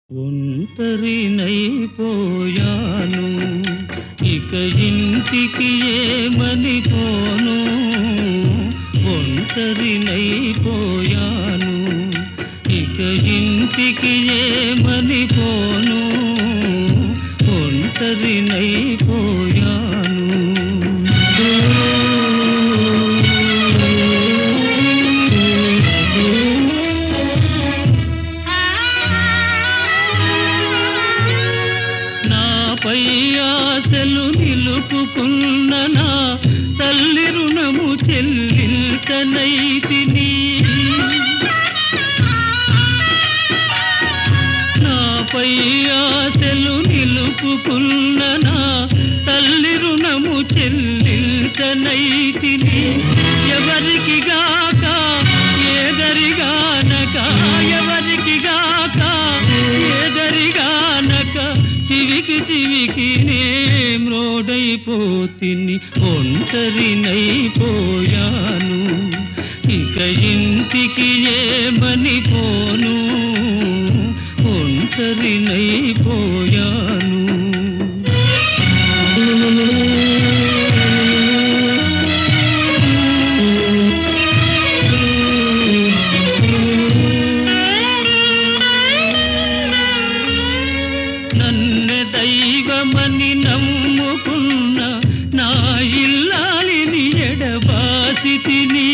ఒంటరినైపోయాను ఇక ఇంటికి ఏమని పోను ఒంటరినైపోయాను ఇక ఇంటికి ఏమని పోను ఒంటరినైపోయాను నాపై ఆశలు నిలుపుకున్న నా తల్లి రుణము చెల్లించనైతిని నాపై ఆశలు నిలుపుకున్న నా తల్లి రుణము చెల్లించనైతిని ఎవరికి గాక ఏదరిగానక ఎవరికి గాక ఏదరిగానక చివికి చివికి నే మ్రోడైపోతిని ఒంటరినైపోయాను ఇక ఇంటికి ఏమని పోను ఒంటరినైపోయాను నన్ను దైవమని నమ్ముకున్న నా ఇల్లాలిని ఎడబాసి తిని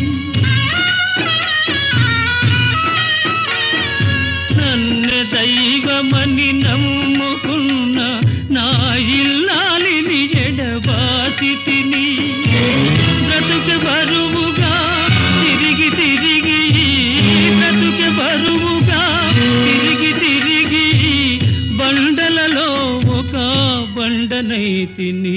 నన్ను దైవమని నమ్ముకున్న నా ఇల్లాలిని ఎడబాసి తిని బ్రతుకు బరువుగా తిరిగి తిరిగి బ్రతుకు బరువుగా తిరిగి తిరిగి బండలలో ఒక బండనై తిని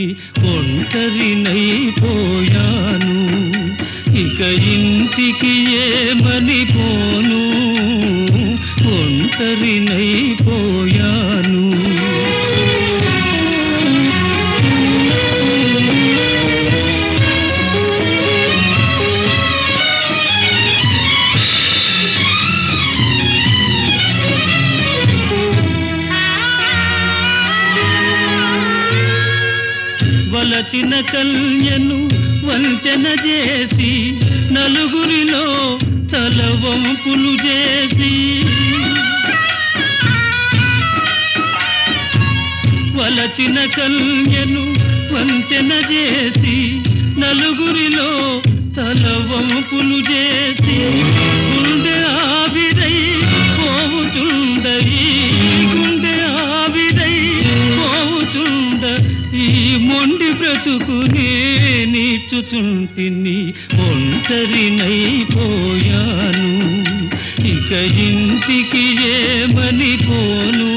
ఒంటరినైపోయాను ఇక ఇంటికి ఏమని పోను ఒంటరినైపోయాను వలచిన కన్యను వంచన చేసి నలుగురిలో తల వంపులు చేసి వలచిన కన్యను వంచన చేసి నలుగురిలో తల వంపులు చేసి గుండె ఆవిరై పోవుచుండయి గుండె ఆవిరై పోవుచుండ ఈ మొండి బ్రతుకునే నీచుచుంటిని ఒంటరినైపోయాను ఇక ఇంటికి ఏమని పోను